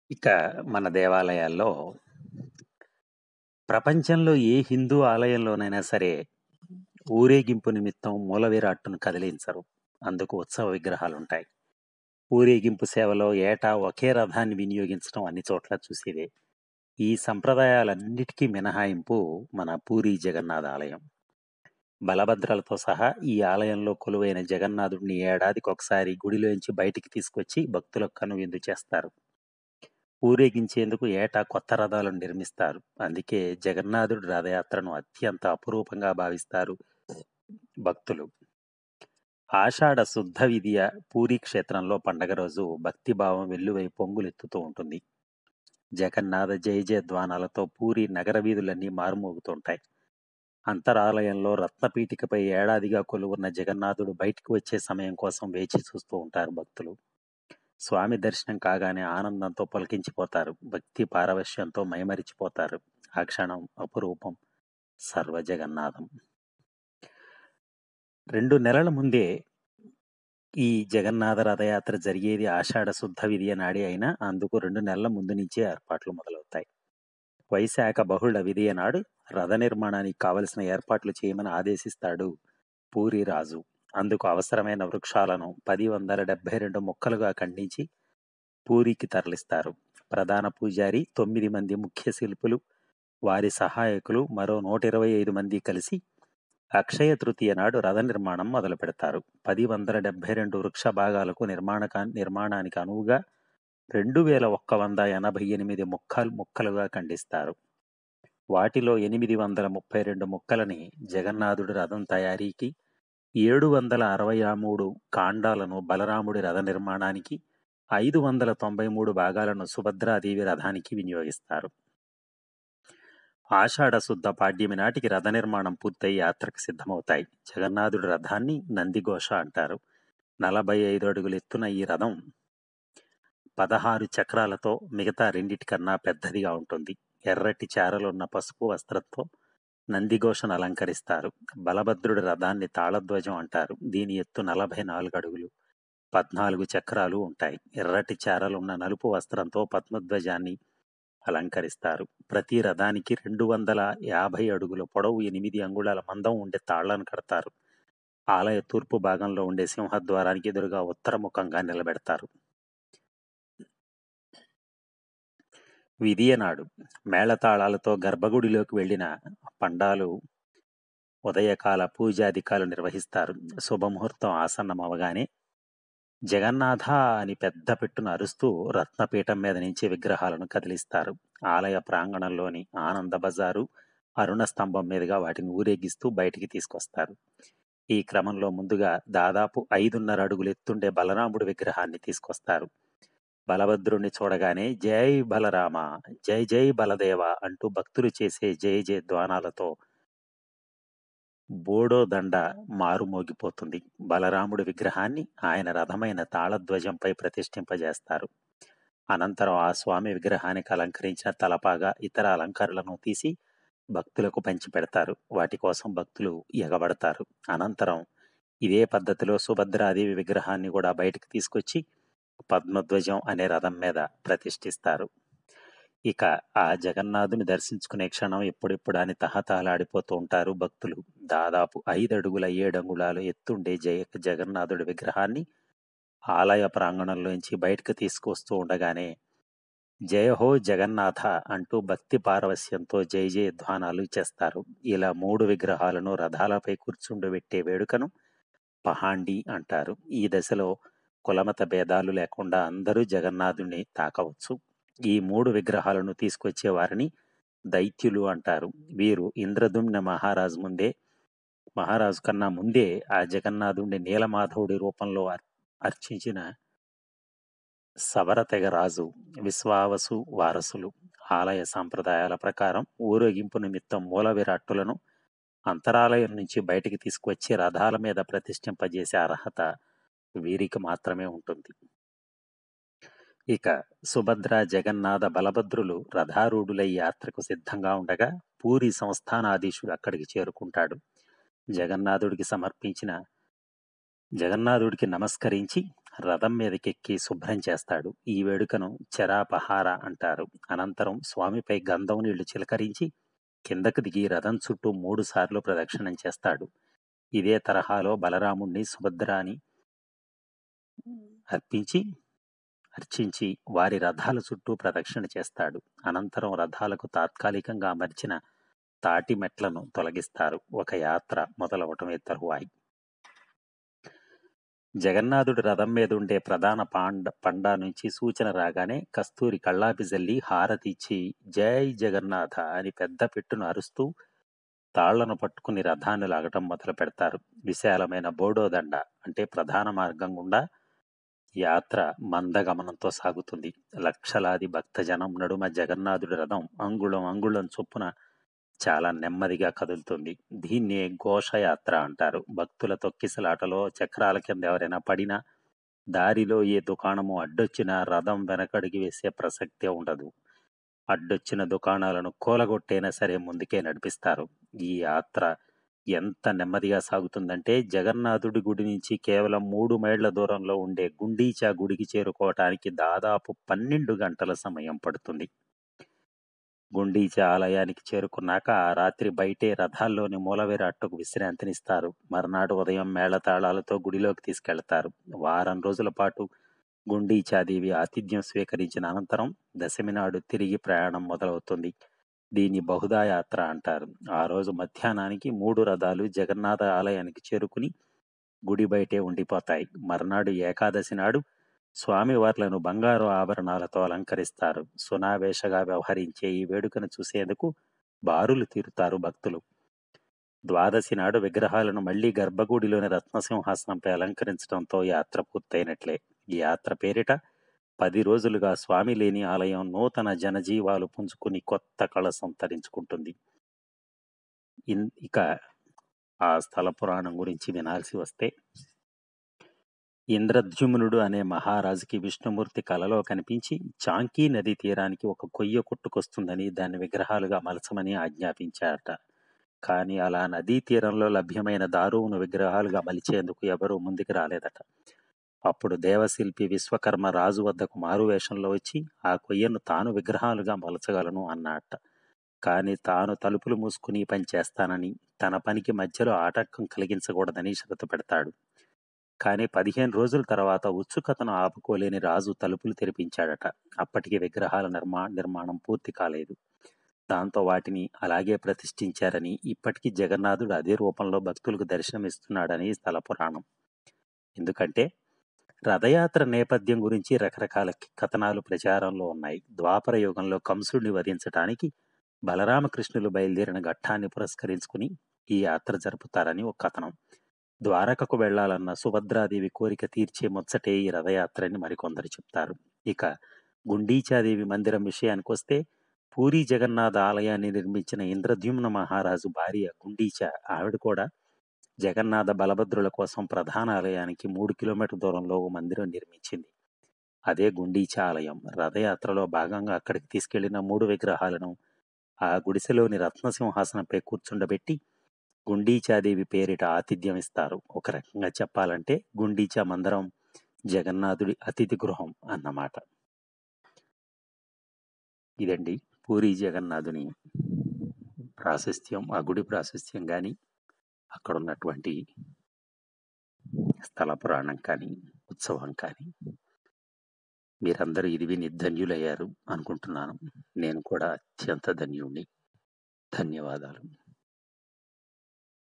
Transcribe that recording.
ఇక మన దేవాలయాల్లో ప్రపంచంలో ఏ హిందూ ఆలయంలోనైనా సరే ఊరేగింపు నిమిత్తం మూల విరాట్టును కదిలించరు అందుకు ఉత్సవ విగ్రహాలు ఉంటాయి ఊరేగింపు సేవలో ఏటా ఒకే రథాన్ని వినియోగించడం అన్ని చోట్ల చూసేదే ఈ సంప్రదాయాలన్నిటికీ మినహాయింపు మన పూరి జగన్నాథ ఆలయం బలభద్రలతో సహా ఈ ఆలయంలో కొలువైన జగన్నాథుడిని ఏడాదికి ఒకసారి గుడిలోంచి బయటికి తీసుకొచ్చి భక్తులకు కనువిందు చేస్తారు ఊరేగించేందుకు ఏటా కొత్త రథాలను నిర్మిస్తారు అందుకే జగన్నాథుడి రథయాత్రను అత్యంత అపురూపంగా భావిస్తారు భక్తులు ఆషాఢ శుద్ధ విధియ పూరి క్షేత్రంలో పండగ రోజు భక్తిభావం వెల్లువై పొంగులెత్తుతూ ఉంటుంది జగన్నాథ జయ జయధ్వానాలతో పూరి నగర వీధులన్నీ మారుమోగుతుంటాయి అంతరాలయంలో రత్నపీఠికపై ఏడాదిగా కొలువున్న జగన్నాథుడు బయటికి వచ్చే సమయం కోసం వేచి చూస్తూ ఉంటారు భక్తులు స్వామి దర్శనం కాగానే ఆనందంతో పలికించిపోతారు భక్తి పారవశ్యంతో మైమరిచిపోతారు ఆ క్షణం అపురూపం సర్వ జగన్నాథం రెండు నెలల ముందే ఈ జగన్నాథ రథయాత్ర జరిగేది ఆషాఢ శుద్ధ విధియ నాడి అయినా అందుకు రెండు నెలల ముందు నుంచే ఏర్పాట్లు మొదలవుతాయి వైశాఖ బహుళ విధియ నాడు రథ నిర్మాణానికి కావలసిన ఏర్పాట్లు చేయమని ఆదేశిస్తాడు పూరి రాజు అందుకు అవసరమైన వృక్షాలను పది వందల డెబ్బై రెండు మొక్కలుగా ఖండించి పూరికి తరలిస్తారు ప్రధాన పూజారి తొమ్మిది మంది ముఖ్య శిల్పులు వారి సహాయకులు మరో నూట ఇరవై ఐదు మంది కలిసి అక్షయ తృతీయ నాడు రథ నిర్మాణం మొదలు పెడతారు పది వందల డెబ్బై రెండు వృక్ష భాగాలకు నిర్మాణ నిర్మాణానికి అనువుగా రెండు వేల ఒక్క వంద ఎనభై ఎనిమిది ముక్కలు ముక్కలుగా ఖండిస్తారు వాటిలో ఎనిమిది వందల ముప్పై రెండు ముక్కలని జగన్నాథుడి రథం తయారీకి ఏడు వందల అరవై మూడు కాండాలను బలరాముడి రథ నిర్మాణానికి ఐదు వందల తొంభై మూడు భాగాలను సుభద్రాదేవి రథానికి వినియోగిస్తారు ఆషాఢ శుద్ధ పాడ్యమి నాటికి రథ నిర్మాణం పూర్తయి యాత్రకు సిద్ధమవుతాయి జగన్నాథుడి రథాన్ని నందిఘోష అంటారు నలభై ఐదు అడుగులు ఎత్తున ఈ రథం పదహారు చక్రాలతో మిగతా రెండిటికన్నా పెద్దదిగా ఉంటుంది ఎర్రటి చారలున్న పసుపు వస్త్రంతో నందిఘోషను అలంకరిస్తారు బలభద్రుడి రథాన్ని తాళధ్వజం అంటారు దీని ఎత్తు నలభై నాలుగు అడుగులు పద్నాలుగు చక్రాలు ఉంటాయి ఎర్రటి చారలున్న నలుపు వస్త్రంతో పద్మధ్వజాన్ని అలంకరిస్తారు ప్రతి రథానికి రెండు వందల యాభై అడుగుల పొడవు ఎనిమిది అంగుళాల మందం ఉండే తాళ్లను కడతారు ఆలయ తూర్పు భాగంలో ఉండే సింహద్వారానికి ఎదురుగా ఉత్తరముఖంగా నిలబెడతారు విధియనాడు మేళతాళాలతో గర్భగుడిలోకి వెళ్లిన పండాలు ఉదయకాల పూజాధికాలు నిర్వహిస్తారు శుభముహూర్తం ఆసన్నమవగానే జగన్నాథ అని పెద్ద పెట్టున అరుస్తూ రత్నపీఠం మీద నుంచి విగ్రహాలను కదిలిస్తారు ఆలయ ప్రాంగణంలోని ఆనంద బజారు అరుణ స్తంభం మీదుగా వాటిని ఊరేగిస్తూ బయటికి తీసుకొస్తారు ఈ క్రమంలో ముందుగా దాదాపు ఐదున్నర అడుగులు ఎత్తుండే బలరాముడి విగ్రహాన్ని తీసుకొస్తారు బలభద్రుణ్ణి చూడగానే జై బలరామ జై జై బలదేవ అంటూ భక్తులు చేసే జై జయ ధ్వానాలతో బోడో దండ మారుమోగిపోతుంది బలరాముడి విగ్రహాన్ని ఆయన రథమైన తాళధ్వజంపై ప్రతిష్ఠింపజేస్తారు అనంతరం ఆ స్వామి విగ్రహానికి అలంకరించిన తలపాగా ఇతర అలంకరణలను తీసి భక్తులకు పంచిపెడతారు వాటి కోసం భక్తులు ఎగబడతారు అనంతరం ఇదే పద్ధతిలో సుభద్రాదేవి విగ్రహాన్ని కూడా బయటకు తీసుకొచ్చి పద్మధ్వజం అనే రథం మీద ప్రతిష్ఠిస్తారు ఇక ఆ జగన్నాథుని దర్శించుకునే క్షణం ఎప్పుడెప్పుడు అని తహతహలాడిపోతూ ఉంటారు భక్తులు దాదాపు ఐదు అడుగుల ఏడంగుళాలు ఎత్తుండే జయ జగన్నాథుడి విగ్రహాన్ని ఆలయ ప్రాంగణంలోంచి బయటకు తీసుకొస్తూ ఉండగానే జయహో జగన్నాథ అంటూ భక్తి పారవస్యంతో జయ జయ ధ్వానాలు చేస్తారు ఇలా మూడు విగ్రహాలను రథాలపై కూర్చుండబెట్టే వేడుకను పహాండి అంటారు ఈ దశలో కులమత భేదాలు లేకుండా అందరూ జగన్నాథుని తాకవచ్చు ఈ మూడు విగ్రహాలను తీసుకొచ్చే వారిని దైత్యులు అంటారు వీరు ఇంద్రదుమ్న మహారాజు ముందే మహారాజు కన్నా ముందే ఆ జగన్నాథుడిని నీలమాధవుడి రూపంలో అర్చించిన సవరతెగ రాజు విశ్వావసు వారసులు ఆలయ సంప్రదాయాల ప్రకారం ఊరేగింపు నిమిత్తం మూల విరాట్టులను అంతరాలయం నుంచి బయటికి తీసుకువచ్చి రథాల మీద ప్రతిష్ఠింపజేసే అర్హత వీరికి మాత్రమే ఉంటుంది ఇక సుభద్ర జగన్నాథ బలభద్రులు రథారూఢులై యాత్రకు సిద్ధంగా ఉండగా పూరి సంస్థానాధీశుడు అక్కడికి చేరుకుంటాడు జగన్నాథుడికి సమర్పించిన జగన్నాథుడికి నమస్కరించి రథం మీదకెక్కి శుభ్రం చేస్తాడు ఈ వేడుకను చెరాపహార అంటారు అనంతరం స్వామిపై గంధం నీళ్లు చిలకరించి కిందకు దిగి రథం చుట్టూ మూడు సార్లు ప్రదక్షిణం చేస్తాడు ఇదే తరహాలో బలరాముణ్ణి సుభద్రాని అర్పించి అర్చించి వారి రథాల చుట్టూ ప్రదక్షిణ చేస్తాడు అనంతరం రథాలకు తాత్కాలికంగా అమర్చిన తాటి మెట్లను తొలగిస్తారు ఒక యాత్ర మొదలవటమే తరువాయి జగన్నాథుడు రథం మీద ఉండే ప్రధాన పాండ పండా నుంచి సూచన రాగానే కస్తూరి కళ్ళాపి జల్లి హారతి ఇచ్చి జై జగన్నాథ అని పెద్ద పెట్టును అరుస్తూ తాళ్లను పట్టుకుని రథాన్ని లాగటం మొదలు పెడతారు విశాలమైన బోడోదండ అంటే ప్రధాన మార్గం గుండా యాత్ర మందగమనంతో సాగుతుంది లక్షలాది భక్తజనం నడుమ జగన్నాథుడి రథం అంగుళం అంగుళం చొప్పున చాలా నెమ్మదిగా కదులుతుంది దీన్నే ఘోషయాత్ర అంటారు భక్తుల తొక్కిసలాటలో చక్రాల కింద ఎవరైనా పడినా దారిలో ఏ దుకాణము అడ్డొచ్చినా రథం వెనకడిగి వేసే ప్రసక్తే ఉండదు అడ్డొచ్చిన దుకాణాలను కూలగొట్టైనా సరే ముందుకే నడిపిస్తారు ఈ యాత్ర ఎంత నెమ్మదిగా సాగుతుందంటే జగన్నాథుడి గుడి నుంచి కేవలం మూడు మైళ్ల దూరంలో ఉండే గుండీచా గుడికి చేరుకోవటానికి దాదాపు పన్నెండు గంటల సమయం పడుతుంది గుండీచా ఆలయానికి చేరుకున్నాక ఆ రాత్రి బయటే రథాల్లోని మూలవేర అట్టుకు విశ్రాంతినిస్తారు మర్నాడు ఉదయం మేళతాళాలతో గుడిలోకి తీసుకెళ్తారు వారం రోజుల పాటు గుండీచాదేవి ఆతిథ్యం స్వీకరించిన అనంతరం దశమి నాడు తిరిగి ప్రయాణం మొదలవుతుంది దీన్ని బహుదా యాత్ర అంటారు ఆ రోజు మధ్యాహ్నానికి మూడు రథాలు జగన్నాథ ఆలయానికి చేరుకుని గుడి బయటే ఉండిపోతాయి మర్నాడు ఏకాదశి నాడు స్వామివార్లను బంగారు ఆభరణాలతో అలంకరిస్తారు సునావేశగా వ్యవహరించే ఈ వేడుకను చూసేందుకు బారులు తీరుతారు భక్తులు ద్వాదశి నాడు విగ్రహాలను మళ్లీ గర్భగుడిలోని రత్నసింహాసనంపై అలంకరించడంతో యాత్ర పూర్తయినట్లే ఈ యాత్ర పేరిట పది రోజులుగా స్వామి లేని ఆలయం నూతన జనజీవాలు పుంజుకుని కొత్త కళ సంతరించుకుంటుంది ఇన్- ఇక ఆ స్థల పురాణం గురించి వినాల్సి వస్తే ఇంద్రద్యుమ్నుడు అనే మహారాజుకి విష్ణుమూర్తి కలలో కనిపించి చాంకీ నది తీరానికి ఒక కొయ్య కొట్టుకొస్తుందని దాన్ని విగ్రహాలుగా మలచమని ఆజ్ఞాపించారట కానీ అలా నదీ తీరంలో లభ్యమైన దారువును విగ్రహాలుగా మలిచేందుకు ఎవరూ ముందుకు రాలేదట అప్పుడు దేవశిల్పి విశ్వకర్మ రాజు వద్దకు మారువేషంలో వచ్చి ఆ కొయ్యను తాను విగ్రహాలుగా మలచగలను అన్నట్ట కానీ తాను తలుపులు మూసుకుని ఈ పని చేస్తానని తన పనికి మధ్యలో ఆటంకం కలిగించకూడదని షరతు పెడతాడు కానీ పదిహేను రోజుల తర్వాత ఉత్సుకతను ఆపుకోలేని రాజు తలుపులు తెరిపించాడట అప్పటికి విగ్రహాల నిర్మా నిర్మాణం పూర్తి కాలేదు దాంతో వాటిని అలాగే ప్రతిష్ఠించారని ఇప్పటికీ జగన్నాథుడు అదే రూపంలో భక్తులకు దర్శనమిస్తున్నాడని ఈ స్థల పురాణం ఎందుకంటే రథయాత్ర నేపథ్యం గురించి రకరకాల కథనాలు ప్రచారంలో ఉన్నాయి ద్వాపర యుగంలో కంసుడిని వధించటానికి బలరామకృష్ణులు బయలుదేరిన ఘట్టాన్ని పురస్కరించుకుని ఈ యాత్ర జరుపుతారని ఒక కథనం ద్వారకకు వెళ్లాలన్న సుభద్రాదేవి కోరిక తీర్చే ముచ్చటే ఈ రథయాత్ర అని మరికొందరు చెప్తారు ఇక గుండీచాదేవి మందిరం విషయానికి వస్తే పూరి జగన్నాథ ఆలయాన్ని నిర్మించిన ఇంద్రద్యుమ్న మహారాజు భార్య గుండీచ ఆవిడ కూడా జగన్నాథ బలభద్రుల కోసం ప్రధాన ఆలయానికి మూడు కిలోమీటర్ దూరంలో ఓ మందిరం నిర్మించింది అదే గుండీచా ఆలయం రథయాత్రలో భాగంగా అక్కడికి తీసుకెళ్లిన మూడు విగ్రహాలను ఆ గుడిసెలోని రత్నసింహాసనంపై కూర్చుండబెట్టి గుండీచాదేవి పేరిట ఆతిథ్యం ఇస్తారు ఒక రకంగా చెప్పాలంటే గుండీచా మందిరం జగన్నాథుడి అతిథి గృహం అన్నమాట ఇదండి పూరి జగన్నాథుని ప్రాశస్త్యం ఆ గుడి ప్రాశస్త్యం కానీ అక్కడ ఉన్నటువంటి స్థల పురాణం కానీ ఉత్సవం కానీ మీరందరూ ఇది విని ధన్యులయ్యారు అనుకుంటున్నాను నేను కూడా అత్యంత ధన్యుణ్ణి ధన్యవాదాలు